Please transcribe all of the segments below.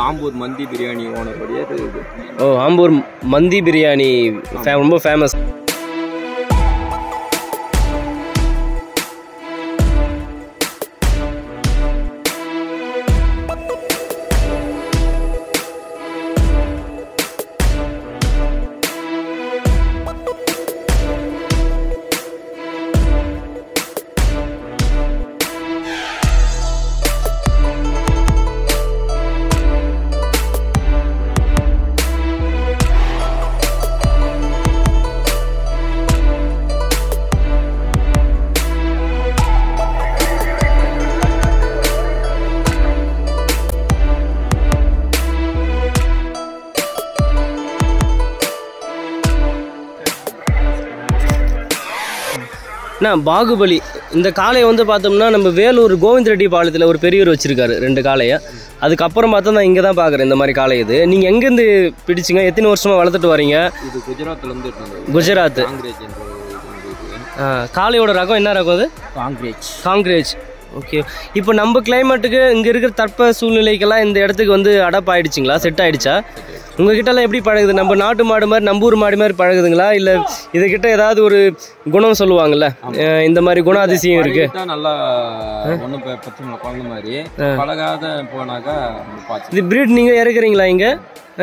ஆம்பூர் மந்தி பிரியாணி ஓனருடைய இது இது ஓ ஆம்பூர் மந்தி பிரியாணி ஃபே- ரொம்ப ஃபேமஸ் நான் பாகுபலி இந்த காளையை வந்து பார்த்தோம்னா நம்ம வேலூர் கோவிந்த் ரெட்டி பாளையத்தில் ஒரு பெரியவர் வச்சிருக்காரு ரெண்டு காளையை அதுக்கப்புறம் பார்த்தா நான் இங்கே தான் பார்க்குறேன் இந்த மாதிரி காளை இது நீங்கள் எங்கேருந்து பிடிச்சிங்க எத்தனை வருஷமாக வளர்த்துட்டு வரீங்க இது குஜராத்ல இருந்து எடுத்து வந்தது குஜராத் காங்கிரேஜ் என்ற ஒரு இது வந்து இது. ஆ, காளையோட ரகம் என்ன ரகம் அது காங்கிரேஜ் காங்கிரேஜ் ஓகே இப்போ நம்ம கிளைமேட்டுக்கு இங்கே இருக்கிற தட்ப சூழ்நிலைக்கெல்லாம் இந்த இடத்துக்கு வந்து அடாப்ட் ஆயிடுச்சுங்களா செட் ஆயிடுச்சா உங்ககிட்டலாம் எப்படி பழகுது நம்ம நாட்டு மாடு மாதிரி நம்ம ஊர் மாடு மாதிரி பழகுதுங்களா இல்லை இதுகிட்ட ஏதாவது ஒரு குணம் சொல்லுவாங்கல்ல அஹ் இந்த மாதிரி குணாதிசயம் இருக்கு பழகிட்டா நல்லா ஒன்றும் பிரச்சனை இல்லை, குழந்தை மாதிரி பழகாத போனாக்கா பாச்சு இது பிரீட் நீங்கள் இறக்குறீங்களா இங்கே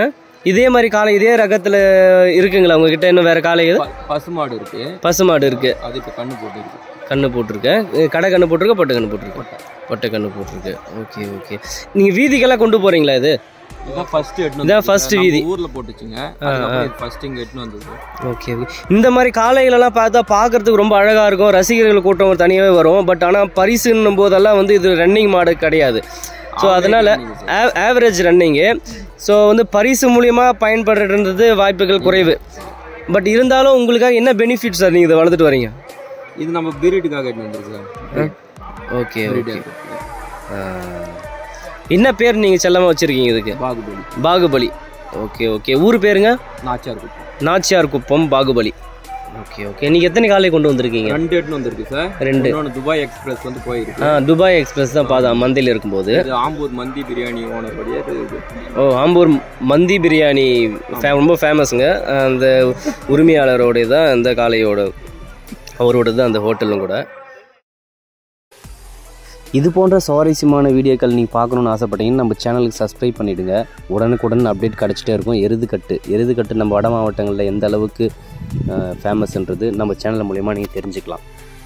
இதே மாதிரி காளை இதே ரகத்தில் இருக்குங்களா உங்ககிட்ட இன்னும் வேற காளை எது பசுமாடு இருக்கு பசுமாடு இருக்கு அது இப்போ கண்ணு போட்டு இருக்கு கண்ணு போட்டிருக்கேன் அஹ் கடை கண்ணு போட்டிருக்க பொட்டை கண்ணு போட்டிருக்கேன் பொட்டை கண்ணு போட்டிருக்கு ஓகே ஓகே நீங்கள் வீதிக்கெல்லாம் கொண்டு போகிறீங்களா இது இதான் ஃபர்ஸ்ட் எட்டுன்னு இதான் வந்தது. first நம்ம வீதி. ஊர்ல போட்டுச்சுங்க அதுக்கப்புறம் ஃபர்ஸ்ட் இங்க எட்டுன்னு வந்தது ஓகே ஓகே இந்த மாதிரி காளைகளெல்லாம் பார்த்தா பார்க்கறதுக்கு ரொம்ப அழகாக இருக்கும் ரசிகர்கள் கூட்டம் தனியாகவே வரும் பட் ஆனால் பரிசுன்னும் போதெல்லாம் வந்து இது ரன்னிங் மாடு கிடையாது ஸோ அதனால் ஆவரேஜ் ரன்னிங்கு ஸோ வந்து பரிசு மூலியமாக பயன்படுறது வாய்ப்புகள் குறைவு பட் இருந்தாலும் உங்களுக்காக என்ன பெனிஃபிட் சார் நீங்கள் இதை வளர்த்துட்டு வரீங்க இது நம்ம பீரியடுக்காக எட்டுன்னு வந்திருக்கு சார் ஓகே ஓகே என்ன பேர் நீங்கள் செல்லமாக வச்சுருக்கீங்க இதுக்கு பாகுபலி பாகுபலி ஓகே ஓகே ஊர் பேருங்க நாச்சியார் குப்பம் நாச்சியார் குப்பம் பாகுபலி ஓகே ஓகே நீங்கள் எத்தனை காலை கொண்டு வந்திருக்கீங்க ரெண்டு எட்டுன்னு வந்திருக்கு சார் ரெண்டு. இன்னொன்று துபாய் எக்ஸ்பிரஸ் வந்து போயிருக்கு ஆ துபாய் எக்ஸ்பிரஸ் தான் பார்த்தா மந்தியில் இருக்கும்போது இது ஆம்பூர் மந்தி பிரியாணி ஓனருடைய இது இது ஓ ஆம்பூர் மந்தி பிரியாணி ஃபே ரொம்ப ஃபேமஸுங்க அந்த உரிமையாளரோட தான் இந்த காளையோட அவரோட தான் அந்த ஹோட்டலும் கூட இது போன்ற சுவாரஸ்யமான வீடியோக்கள் நீங்கள் பார்க்கணுன்னு ஆசைப்பட்டீங்கன்னா நம்ம சேனலுக்கு சப்ஸ்கிரைப் பண்ணிவிடுங்க உடனுக்குடன் அப்டேட் கிடச்சிட்டே இருக்கும் எருதுக்கட்டு எருதுக்கட்டு நம்ம வட மாவட்டங்களில் எந்த அளவுக்கு ஃபேமஸ்ன்றது நம்ம சேனல் மூலயமா நீங்கள் தெரிஞ்சுக்கலாம்